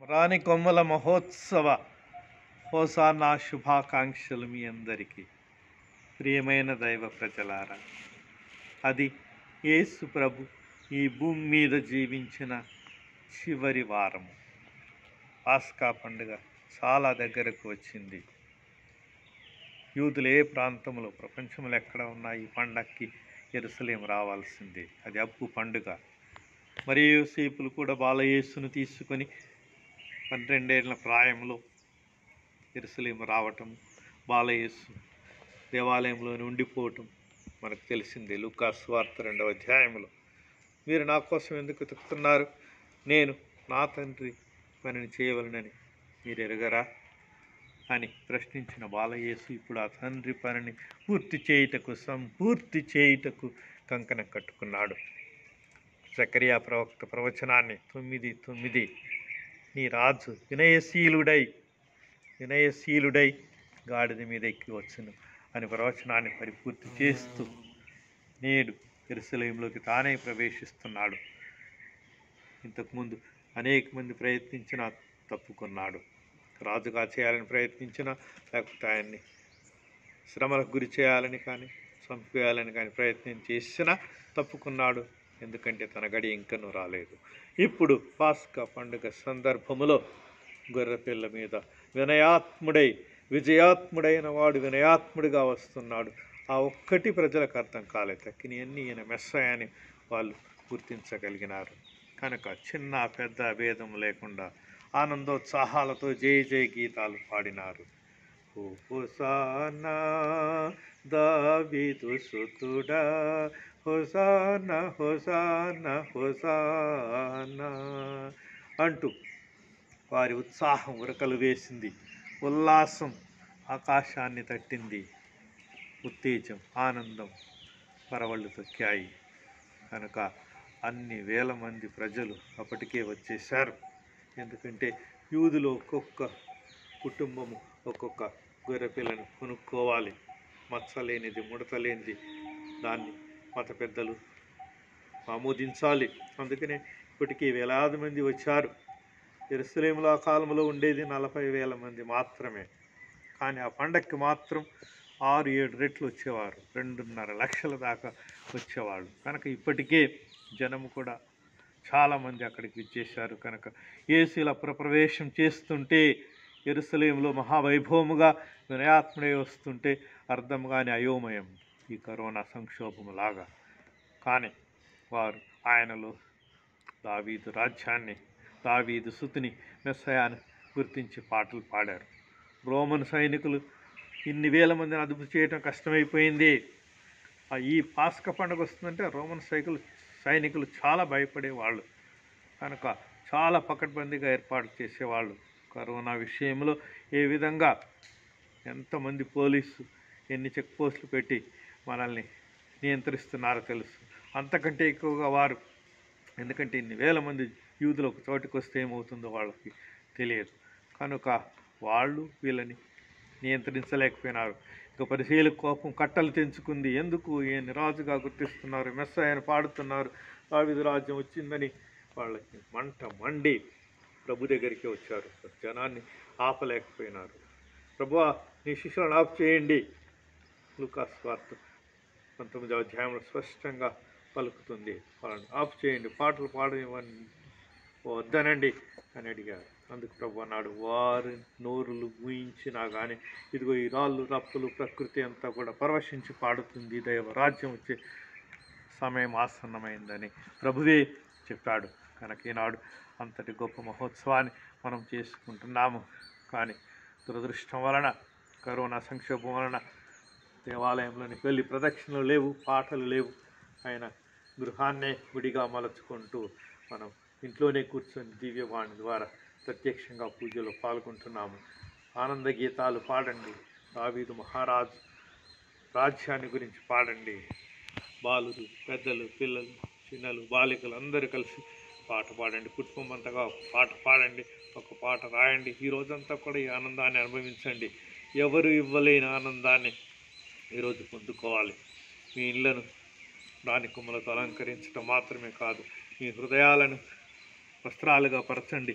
రాణి కొమ్మల మహోత్సవ హోసానా శుభాకాంక్షలు మీ అందరికీ ప్రియమైన దైవ ప్రజలారా అది యేసు ప్రభు ఈ భూమి మీద జీవించిన చివరి వారము పాస్కా పండుగ చాలా దగ్గరకు వచ్చింది యూదులు ఏ ప్రాంతంలో ప్రపంచంలో ఎక్కడ ఉన్నా ఈ పండక్కి ఎరుసలేం రావాల్సిందే అది అప్పు పండుగ మరి యోసేపులు కూడా బాలయేసును తీసుకొని పన్నెండేళ్ల ప్రాయంలో ఎరుసలేం రావటం బాలయేసు దేవాలయంలోనే ఉండిపోవటం మనకు తెలిసిందే లూకాస్ వార్త రెండవ అధ్యాయంలో మీరు నా కోసం ఎందుకు వెతుకుతున్నారు నేను నా తండ్రి పనిని చేయవలనని మీరు ఎరగరా అని ప్రశ్నించిన బాలయేసు ఇప్పుడు ఆ తండ్రి పనిని పూర్తి చేయుటకు సంపూర్తి చేయుటకు కంకణం కట్టుకున్నాడు జకరియా ప్రవక్త ప్రవచనాన్ని తొమ్మిది తొమ్మిది నీ రాజు వినయశీలుడై వినయశీలుడై గాడిద మీద ఎక్కి వచ్చును అని ప్రవచనాన్ని పరిపూర్తి చేస్తూ నేడు ఎరుసలేంలోకి తానే ప్రవేశిస్తున్నాడు ఇంతకుముందు అనేక మంది ప్రయత్నించినా తప్పుకున్నాడు రాజుగా చేయాలని ప్రయత్నించినా లేకపోతే ఆయన్ని శ్రమలకు గురి చేయాలని కానీ చంపేయాలని కానీ ప్రయత్నం చేసినా తప్పుకున్నాడు ఎందుకంటే తన గడి ఇంకనూ రాలేదు ఇప్పుడు పాస్కా పండుగ సందర్భములో గొర్రెపిల్ల మీద వినయాత్ముడై విజయాత్ముడైన వాడు వినయాత్ముడిగా వస్తున్నాడు ఆ ఒక్కటి ప్రజలకు అర్థం కాలేదు తక్కిన అన్ని ఈయన మెస్సయని వాళ్ళు గుర్తించగలిగినారు కనుక చిన్న పెద్ద భేదం లేకుండా ఆనందోత్సాహాలతో జయ జయ గీతాలు పాడినారు ఓ హోసానా దావీదు సుతుడా హోసానా హోసానా హోసానా అంటూ వారి ఉత్సాహం ఉరకలు వేసింది ఉల్లాసం ఆకాశాన్ని తట్టింది ఉత్తేజం ఆనందం పరవళ్ళు తొక్కాయి కనుక అన్ని వేల మంది ప్రజలు అప్పటికే వచ్చేశారు ఎందుకంటే యూదులో ఒక్కొక్క కుటుంబము ఒక్కొక్క గొర్రెపిల్లను కొనుక్కోవాలి మచ్చలేనిది ముడతలేనిది దాన్ని మత పెద్దలు ఆమోదించాలి అందుకనే ఇప్పటికీ వేలాది మంది వచ్చారు ఎరుసలేములో ఆ కాలంలో ఉండేది నలభై వేల మంది మాత్రమే కానీ ఆ పండక్కి మాత్రం ఆరు ఏడు రెట్లు వచ్చేవారు రెండున్నర లక్షల దాకా వచ్చేవాళ్ళు కనుక ఇప్పటికే జనము కూడా చాలామంది అక్కడికి ఇచ్చేశారు కనుక ఏసీల ప్రవేశం చేస్తుంటే ఎరుసలేంలో మహావైభవముగా వినయాత్ముడే వస్తుంటే అర్థం కాని అయోమయం ఈ కరోనా సంక్షోభములాగా కానీ వారు ఆయనలో దావీదు రాజ్యాన్ని దావీదు సుతిని మెస్సయాన్ని గుర్తించి పాటలు పాడారు రోమన్ సైనికులు ఇన్ని వేల మందిని అదుపు చేయడం కష్టమైపోయింది ఆ ఈ పాస్క పండుగ వస్తుందంటే రోమన్ సైకిల్ సైనికులు చాలా భయపడేవాళ్ళు కనుక చాలా పకడ్బందీగా ఏర్పాటు చేసేవాళ్ళు కరోనా విషయంలో ఏ విధంగా ఎంతమంది పోలీసు ఎన్ని చెక్ పోస్టులు పెట్టి మనల్ని నియంత్రిస్తున్నారో తెలుసు అంతకంటే ఎక్కువగా వారు ఎందుకంటే ఇన్ని వేల మంది యూదులు ఒక చోటుకు వస్తే ఏమవుతుందో వాళ్ళకి తెలియదు కనుక వాళ్ళు వీళ్ళని నియంత్రించలేకపోయినారు ఇక పరిశీలకు కోపం కట్టలు తెంచుకుంది ఎందుకు ఈయన రాజుగా గుర్తిస్తున్నారు మెస్స ఆయన పాడుతున్నారు దావిదు రాజ్యం వచ్చిందని వాళ్ళకి మంట మండి ప్రభు దగ్గరికి వచ్చారు జనాన్ని ఆపలేకపోయినారు ప్రభువా నీ శిష్యులను ఆఫ్ చేయండి లూకాస్ వార్త పంతొమ్మిదవ అధ్యాయంలో స్పష్టంగా పలుకుతుంది వాళ్ళని ఆఫ్ చేయండి పాటలు పాడనివ్వని వద్దనండి అని అడిగారు అందుకు ప్రభు అన్నాడు వారు నోరులు ఊహించినా కానీ ఇదిగో ఈ రాళ్ళు రప్పులు ప్రకృతి అంతా కూడా పరవశించి పాడుతుంది దైవ రాజ్యం వచ్చే సమయం ఆసన్నమైందని ప్రభువే చెప్పాడు కనుక ఈనాడు అంతటి గొప్ప మహోత్సవాన్ని మనం చేసుకుంటున్నాము కానీ దురదృష్టం వలన కరోనా సంక్షోభం వలన దేవాలయంలోనికి వెళ్ళి ప్రదక్షిణలు లేవు పాటలు లేవు ఆయన గృహాన్నే గుడిగా మలుచుకుంటూ మనం ఇంట్లోనే కూర్చొని దివ్యవాణి ద్వారా ప్రత్యక్షంగా పూజలో పాల్గొంటున్నాము ఆనంద గీతాలు పాడండి దావీదు మహారాజు రాజ్యాన్ని గురించి పాడండి బాలురు పెద్దలు పిల్లలు చిన్నలు బాలికలు అందరూ కలిసి పాట పాడండి కుటుంబం అంతగా ఒక పాట పాడండి ఒక పాట రాయండి ఈ రోజంతా కూడా ఈ ఆనందాన్ని అనుభవించండి ఎవరు ఇవ్వలేని ఆనందాన్ని ఈరోజు పొందుకోవాలి మీ ఇళ్లను దాని కొమ్మలతో అలంకరించడం మాత్రమే కాదు మీ హృదయాలను వస్త్రాలుగా పరచండి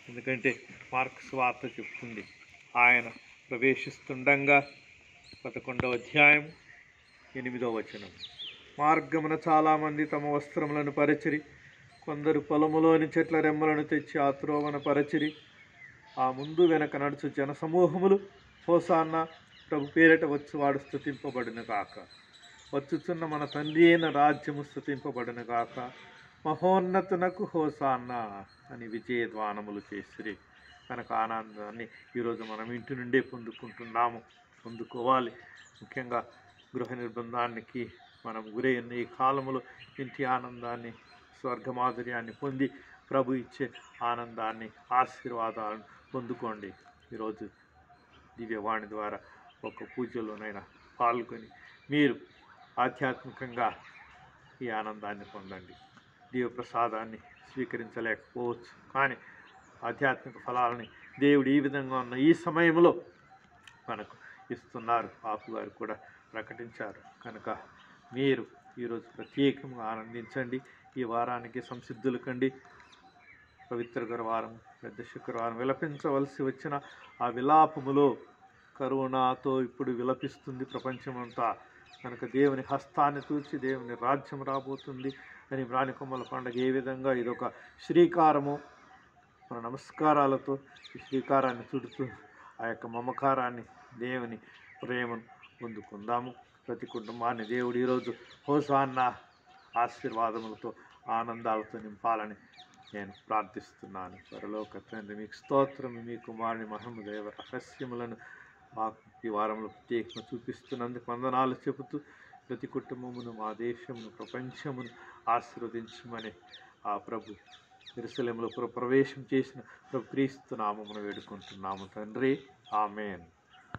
ఎందుకంటే మార్క్స్ వార్త చెప్తుంది ఆయన ప్రవేశిస్తుండగా పదకొండవ అధ్యాయం ఎనిమిదవ వచనం మార్గమున చాలామంది తమ వస్త్రములను పరిచిరి కొందరు పొలములోని చెట్ల రెమ్మలను తెచ్చి ఆ త్రోవన పరచిరి ఆ ముందు వెనక నడుచు జనసమూహములు హోసాన్న ప్రభు పేరిట వచ్చి వాడు స్థుతింపబడిన కాక వచ్చుచున్న మన తండ్రి అయిన రాజ్యము స్థుతింపబడిన కాక మహోన్నతునకు హోసాన్న అని విజయధ్వానములు చేసిరి కనుక ఆనందాన్ని ఈరోజు మనం ఇంటి నుండే పొందుకుంటున్నాము పొందుకోవాలి ముఖ్యంగా గృహ నిర్బంధానికి మనం గురైన ఈ కాలములో ఇంటి ఆనందాన్ని స్వర్గమాధుర్యాన్ని పొంది ప్రభు ఇచ్చే ఆనందాన్ని ఆశీర్వాదాలను పొందుకోండి ఈరోజు దివ్యవాణి ద్వారా ఒక పూజలోనైనా పాల్గొని మీరు ఆధ్యాత్మికంగా ఈ ఆనందాన్ని పొందండి దివ్య ప్రసాదాన్ని స్వీకరించలేకపోవచ్చు కానీ ఆధ్యాత్మిక ఫలాలని దేవుడు ఈ విధంగా ఉన్న ఈ సమయంలో మనకు ఇస్తున్నారు పాపు గారు కూడా ప్రకటించారు కనుక మీరు ఈరోజు ప్రత్యేకంగా ఆనందించండి ఈ వారానికి సంసిద్ధులు కండి పవిత్ర గురువారం పెద్ద శుక్రవారం విలపించవలసి వచ్చిన ఆ విలాపములో కరోనాతో ఇప్పుడు విలపిస్తుంది ప్రపంచమంతా కనుక దేవుని హస్తాన్ని తూచి దేవుని రాజ్యం రాబోతుంది అని బ్రాణికొమ్మల పండుగ ఏ విధంగా ఇదొక శ్రీకారము మన నమస్కారాలతో ఈ శ్రీకారాన్ని చుడుతూ ఆ యొక్క మమకారాన్ని దేవుని ప్రేమను పొందుకుందాము ప్రతి కుటుంబాన్ని దేవుడు ఈరోజు హోసాన్న ఆశీర్వాదములతో ఆనందాలతో నింపాలని నేను ప్రార్థిస్తున్నాను పరలోక తండ్రి మీకు స్తోత్రం మీ కుమారుని మహమ్మదేవ రహస్యములను మాకు ఈ వారంలో ప్రత్యేకంగా చూపిస్తున్నందుకు వందనాలు చెబుతూ ప్రతి కుటుంబమును మా దేశమును ప్రపంచమును ఆశీర్వదించమని ఆ ప్రభు ఎరుసలేములో ప్ర- ప్రవేశం చేసిన ప్రభు క్రీస్తు నామమును వేడుకుంటున్నాము తండ్రి ఆమెన్